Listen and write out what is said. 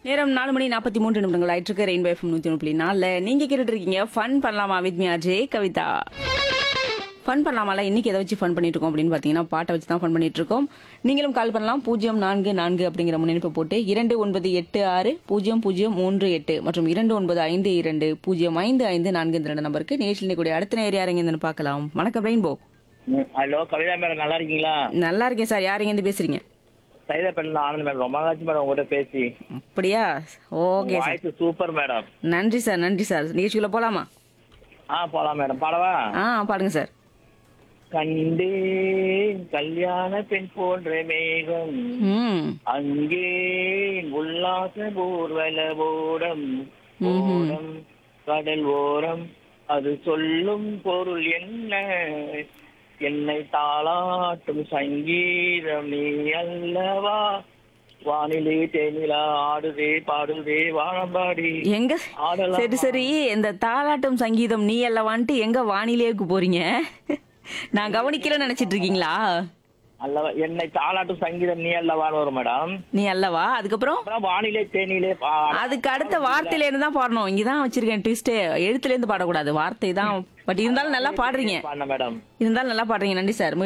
நேரம் நாலு மணி நாற்பத்தி மூன்று நிமிடங்கள் ஆயிட்டு ரெயின்போ எஃப்எம் நூத்தி ஒன்று புள்ளி நாலுல நீங்க கேட்டுட்டு இருக்கீங்க ஃபன் பண்ணலாமா with me Ajay Kavitha fun பண்ணலாமால இன்னைக்கு எதை வச்சு ஃபன் பண்ணிட்டு இருக்கோம் அப்படின்னு பாத்தீங்கன்னா பாட்டை வச்சு தான் ஃபன் பண்ணிட்டு இருக்கோம் நீங்களும் கால் பண்ணலாம் பூஜ்ஜியம் நான்கு நான்கு அப்படிங்கிற முன்னெடுப்பு போட்டு இரண்டு ஒன்பது எட்டு ஆறு பூஜ்ஜியம் பூஜ்ஜியம் மூன்று எட்டு மற்றும் இரண்டு ஒன்பது ஐந்து இரண்டு பூஜ்ஜியம் ஐந்து ஐந்து நான்கு இந்த ரெண்டு நம்பருக்கு நேஷனல் கூடிய அடுத்த நேரம் யாருங்க பார்க்கலாம் வணக்கம் ரெயின்போ ம், ஹலோ கவிதா மேடம் நல்லா இருக்கீங்களா நல்லா இருக்கேன் சார் யாருங்க இருந்து பேசுறீங்க சைதா பெண்ணா ஆனந்த் மேடம் ரொம்ப நாளாச்சு மேடம் உங்ககிட்ட பேசி அப்படியா okay sir voice super madam நன்றி சார் நன்றி சார் நிகழ்ச்சிக்குள்ள போலாமா ஆ போலாம் மேடம் பாடவா ஆ பாடுங்க சார் கண்டே கல்யாண பெண் போன்ற மேகம் ம் அங்கே உல்லாச ஊர்வல ஓடம் ஓடம் கடல் ஓரம் அது சொல்லும் பொருள் என்ன என்னை தாளாட்டும் சங்கீதம் நீ அல்லவா வானிலே தேனிலா ஆடுதே பாடுதே வாழம்பாடி எங்க ஆடலாம். சரி சரி இந்த தாலாட்டம் சங்கீதம் நீ அல்லவான்ட்டு எங்க வானிலேக்கு போறீங்க நான் கவனிக்கல நினைச்சிட்டு இருக்கீங்களா அல்லவா என்னை தாளாட்டும் சங்கீதம் நீ அல்லவான்னு வரும் மேடம் நீ அல்லவா அதுக்கப்புறம் அப்புறம் வானிலே தேனிலே பா- அதுக்கு அடுத்த வார்த்தையில இருந்து தான் பாடணும் இங்கதான் வச்சிருக்கேன் ட்விஸ்ட் எழுத்துல இருந்து பாடக்கூடாது வார்த்தை தான் பட் இருந்தாலும் நல்லா பாடுறீங்க பாடின மேடம் இருந்தாலும் நல்லா பாடுறீங்க நன்றி சார்